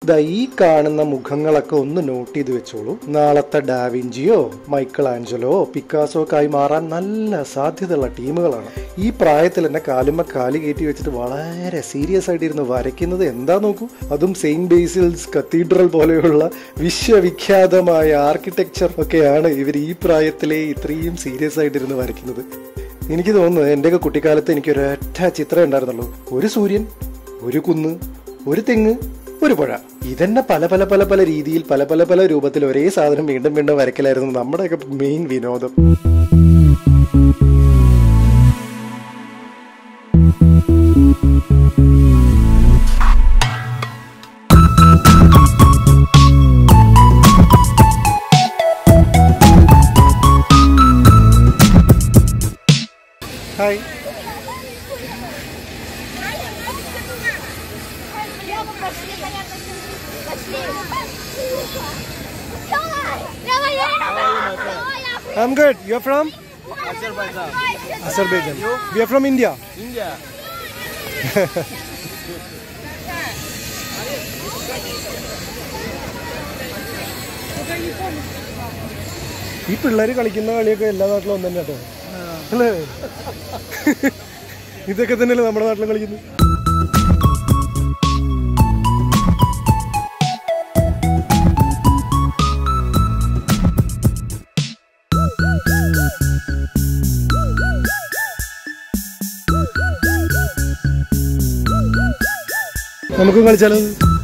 ദാ ഈ കാണുന്ന മുഖങ്ങളൊക്കെ ഒന്ന് നോട്ട് ചെയ്ത് വെച്ചോളൂ നാളത്തെ ഡാവിഞ്ചിയോ മൈക്കിൾ ആഞ്ചലോ പിക്കാസോ ഒക്കെ ആയി മാറാൻ നല്ല സാധ്യതയുള്ള ടീമുകളാണ് ഈ പ്രായത്തിൽ തന്നെ കാലുമ്മ കാല് കയറ്റി വെച്ചിട്ട് വളരെ സീരിയസ് ആയിട്ട് ഇരുന്ന് വരയ്ക്കുന്നത് എന്താ നോക്കൂ അതും സെയിന്റ് ബേസിൽസ് കത്തീഡ്രൽ പോലെയുള്ള വിശ്വവിഖ്യാതമായ ആർക്കിടെക്ചർ ഒക്കെയാണ് ഇവർ ഈ പ്രായത്തിലെ ഇത്രയും സീരിയസ് ആയിട്ടിരുന്ന് വരയ്ക്കുന്നത് എനിക്ക് തോന്നുന്നു എൻ്റെയൊക്കെ കുട്ടിക്കാലത്ത് എനിക്ക് ഒരൊറ്റ ചിത്രം ഉണ്ടായിരുന്നുള്ളൂ ഒരു സൂര്യൻ ഒരു കുന്ന് ഒരു തെങ്ങ് ഒരു പുഴ ഇതന്നെ പല പല പല പല രീതിയിൽ പല പല പല രൂപത്തിൽ ഒരേ സാധനം വീണ്ടും വീണ്ടും വരയ്ക്കലായിരുന്നു നമ്മുടെയൊക്കെ മെയിൻ വിനോദം hi Пошли, понятно. Пошли. Давай, давай, давай. I am good you are from Azerbaijan. Azerbaijan we are from India India. ഈ പിള്ളേര് കളിക്കുന്ന കളിയൊക്കെ എല്ലാ നാട്ടിലും ഒന്ന് തന്നെ കേട്ടോ അല്ലേ ഇതൊക്കെ തന്നെയല്ലേ നമ്മുടെ നാട്ടിലും കളിക്കുന്നത് നമുക്കും കളിച്ചാലോ